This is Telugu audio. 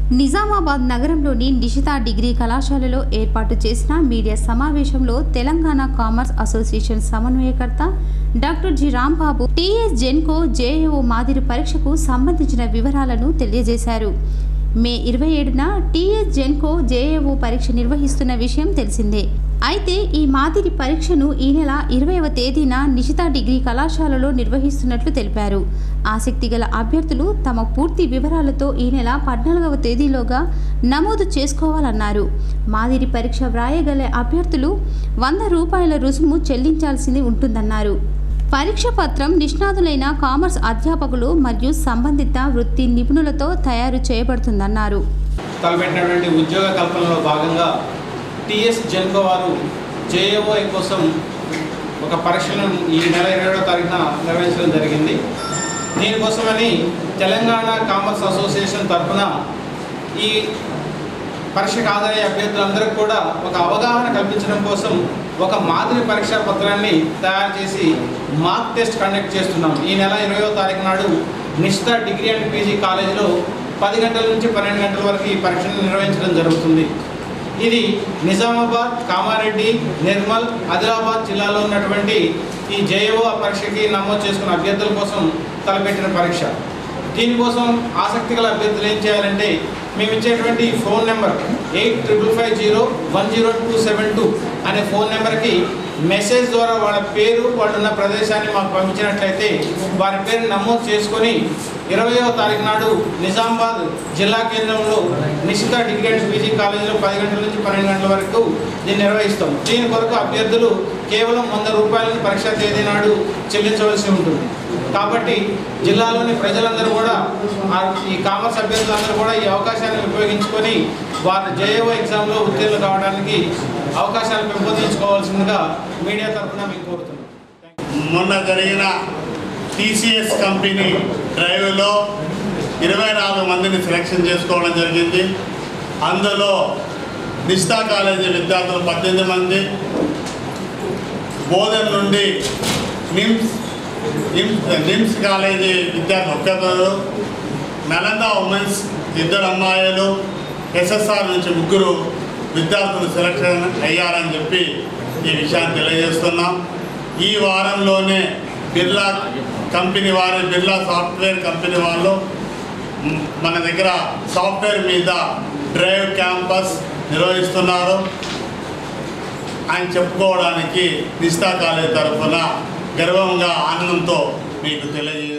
నిజామాబాద్ నగరంలోని నిషిత డిగ్రీ కళాశాలలో ఏర్పాటు చేసిన మీడియా సమావేశంలో తెలంగాణ కామర్స్ అసోసియేషన్ సమన్వయకర్త doctor G Rambabu TS Genco JAO మాదిరి పరీక్షకు సంబంధించిన వివరాలను తెలియజేశారు మే ఇరవై ఏడున టీఎస్ జెన్కో జేఏఓ పరీక్ష నిర్వహిస్తున్న విషయం తెలిసిందే అయితే ఈ మాదిరి పరీక్షను ఈ నెల ఇరవైవ తేదీన నిషిత డిగ్రీ కళాశాలలో నిర్వహిస్తున్నట్లు తెలిపారు ఆసక్తి గల అభ్యర్థులు తమ పూర్తి వివరాలతో ఈ నెల పద్నాలుగవ తేదీలోగా నమోదు చేసుకోవాలన్నారు మాదిరి పరీక్ష వ్రాయగల అభ్యర్థులు వంద రూపాయల రుసుము చెల్లించాల్సింది ఉంటుందన్నారు పరీక్ష పత్రం నిష్ణాతులైన కామర్స్ అధ్యాపకులు మరియు సంబంధిత వృత్తి నిపుణులతో తయారు చేయబడుతుందన్నారు తలపెట్టినటువంటి ఉద్యోగ కల్పనలో భాగంగా టిఎస్ జెన్కో వారు జేఏఓఐ కోసం ఒక పరీక్షను ఈ నెల ఇరవై తారీఖున నిర్వహించడం జరిగింది దీనికోసమని తెలంగాణ కామర్స్ అసోసియేషన్ తరఫున ఈ పరీక్షకు హాజరయ్యే అభ్యర్థులందరికీ కూడా ఒక అవగాహన కల్పించడం కోసం ఒక మాదిరి పరీక్షా పత్రాన్ని తయారు చేసి మార్క్ టెస్ట్ కండక్ట్ చేస్తున్నాం ఈ నెల ఇరవయో తారీఖు నాడు నిష్ఠ డిగ్రీ అండ్ పీజీ కాలేజీలో పది గంటల నుంచి పన్నెండు గంటల వరకు ఈ పరీక్షను నిర్వహించడం జరుగుతుంది ఇది నిజామాబాద్ కామారెడ్డి నిర్మల్ ఆదిలాబాద్ జిల్లాలో ఉన్నటువంటి ఈ జేఓ పరీక్షకి నమోదు చేసుకున్న అభ్యర్థుల కోసం తలపెట్టిన పరీక్ష దీనికోసం ఆసక్తి గల అభ్యర్థులు ఏం చేయాలంటే మేము ఇచ్చేటువంటి phone number eight triple five zero one zero two seven two అనే ఫోన్ నెంబర్కి మెసేజ్ ద్వారా వాళ్ళ పేరు వాళ్ళు ఉన్న ప్రదేశాన్ని మాకు పంపించినట్లయితే వారి పేరు నమోదు చేసుకొని ఇరవయో తారీఖు నాడు నిజామాబాద్ జిల్లా కేంద్రంలో నిశ్చిత డిగ్రీ అండ్ పీజీ కాలేజీలో పది గంటల నుంచి పన్నెండు గంటల వరకు దీన్ని నిర్వహిస్తాం దీని కొరకు అభ్యర్థులు కేవలం వంద రూపాయలను పరీక్షా తేదీ నాడు చెల్లించవలసి ఉంటుంది కాబట్టి జిల్లాలోని ప్రజలందరూ కూడా ఆ ఈ కామర్స్ అభ్యర్థులందరూ కూడా ఈ అవకాశాన్ని ఉపయోగించుకొని వారు జేఏఓ ఎగ్జామ్లో ఉత్తీర్ణులు కావడానికి అవకాశాలు పెంపొందించుకోవాల్సిందిగా మీడియా తరఫున మీకు కోరుతున్నాం మొన్న జరిగిన టీసీఎస్ కంపెనీ డ్రైవ్లో ఇరవై నాలుగు మందిని సెలెక్షన్ చేసుకోవడం జరిగింది అందులో నిష్ఠా కాలేజీ విద్యార్థులు పద్దెనిమిది మంది బోధన్ నుండి నిమ్స్ నిమ్స్ నిమ్స్ కాలేజీ విద్యార్థి ఒక్కరు నలంద ఉమెన్స్ ఇద్దరు అమ్మాయిలు ఎస్ఎస్ఆర్ నుంచి ముగ్గురు విద్యార్థులు సెలక్షన్ అయ్యారని చెప్పి ఈ విషయాన్ని తెలియజేస్తున్నాం ఈ వారంలోనే బిర్లా కంపెనీ వారి బిర్లా సాఫ్ట్వేర్ కంపెనీ వాళ్ళు మ్, మన దగ్గర సాఫ్ట్వేర్ మీద డ్రైవ్ క్యాంపస్ నిర్వహిస్తున్నారు ఆయన చెప్పుకోవడానికి నిష్ఠా కాలేజ్ తరఫున గర్వంగా ఆనందంతో మీకు తెలియజే